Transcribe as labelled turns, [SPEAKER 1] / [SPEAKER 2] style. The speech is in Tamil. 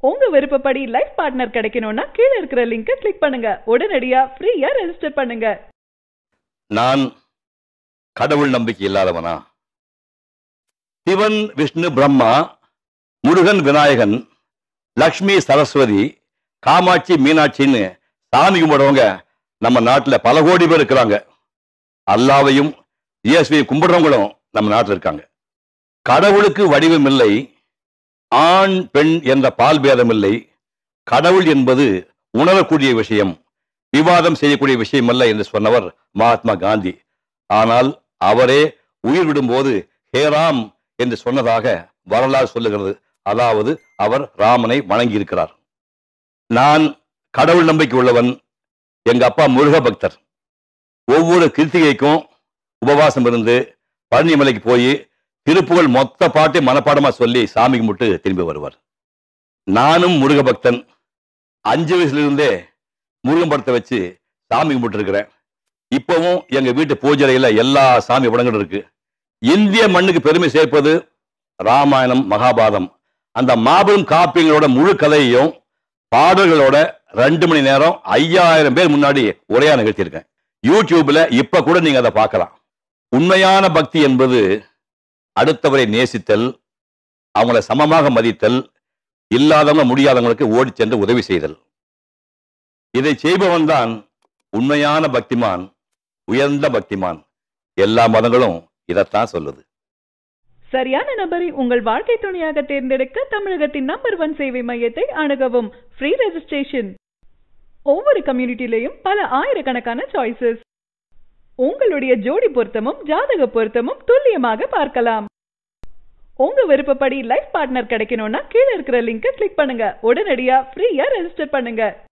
[SPEAKER 1] உங்க விருப்பப்படி லைஃப் பார்ட்னர் கிடைக்கணும்னா கீழ இருக்கிற லிங்கை கிளிக் பண்ணுங்க உடனடியா ஃப்ரீயா ரெஜிஸ்டர் பண்ணுங்க
[SPEAKER 2] நான் கடவுள் நம்பிக்கை இல்லாதவனா சிவன் விஷ்ணு பிரம்மா முருகன் விநாயகன் லக்ஷ்மி சரஸ்வதி காமாட்சி மீனாட்சின்னு சாமி கும்பிடுறவங்க நம்ம நாட்டுல பல கோடி பேர் இருக்கிறாங்க அல்லாவையும் இயேசுவை கும்பிடுறவங்களும் நம்ம நாட்டில் இருக்காங்க கடவுளுக்கு வடிவம் இல்லை ஆண் பெண் என்ற பால் பேதம் இல்லை கடவுள் என்பது உணரக்கூடிய விஷயம் விவாதம் செய்யக்கூடிய விஷயம் அல்ல என்று சொன்னவர் மகாத்மா காந்தி ஆனால் அவரே உயிர் விடும்போது ஹே ராம் என்று சொன்னதாக வரலாறு சொல்லுகிறது அதாவது அவர் ராமனை வணங்கி இருக்கிறார் நான் கடவுள் நம்பிக்கை உள்ளவன் எங்க அப்பா முருக பக்தர் ஒவ்வொரு கிருத்திகைக்கும் உபவாசம் இருந்து பழனிமலைக்கு போய் திருப்புகழ் மொத்த பாட்டை மனப்பாடமா சொல்லி சாமி கும்பிட்டு திரும்பி வருவார் நானும் முருக பக்தன் அஞ்சு வயசுல இருந்தே முருகன் படத்தை வச்சு சாமி கும்பிட்டு இருக்கிறேன் இப்பவும் எங்க வீட்டு பூஜையில எல்லா சாமி படங்களும் இருக்கு இந்திய மண்ணுக்கு பெருமை சேர்ப்பது ராமாயணம் மகாபாரதம் அந்த மாபெரும் காப்பியங்களோட முழு கதையையும் பாடல்களோட ரெண்டு மணி நேரம் ஐயாயிரம் பேர் முன்னாடி உரையா நிகழ்த்தியிருக்கேன் யூடியூப்ல இப்ப கூட நீங்க அதை பார்க்கலாம் உண்மையான பக்தி என்பது அடுத்தவரை நேசித்தல் அவங்கள சமமாக மதித்தல் இல்லாதவங்க முடியாதவங்களுக்கு ஓடிச் சென்று உதவி செய்தல் இதை செய்பவன் தான் உண்மையான பக்திமான் உயர்ந்த பக்திமான் எல்லா மதங்களும் இதைத்தான் சொல்லுது
[SPEAKER 1] சரியான நபரை உங்கள் வாழ்க்கை துணையாக தேர்ந்தெடுக்க தமிழகத்தின் நம்பர் ஒன் சேவை மையத்தை அணுகவும் ஃப்ரீ ரெஜிஸ்ட்ரேஷன் ஒவ்வொரு கம்யூனிட்டிலையும் பல ஆயிரக்கணக்கான சாய்ஸஸ் உங்களுடைய ஜோடி பொருத்தமும் ஜாதக பொருத்தமும் துல்லியமாக பார்க்கலாம் உங்க விருப்பப்படி லைஃப் பார்ட்னர் கிடைக்கணும்னா கீழ இருக்கிற லிங்கை கிளிக் பண்ணுங்க உடனடியா ஃப்ரீயா ரெஜிஸ்டர் பண்ணுங்க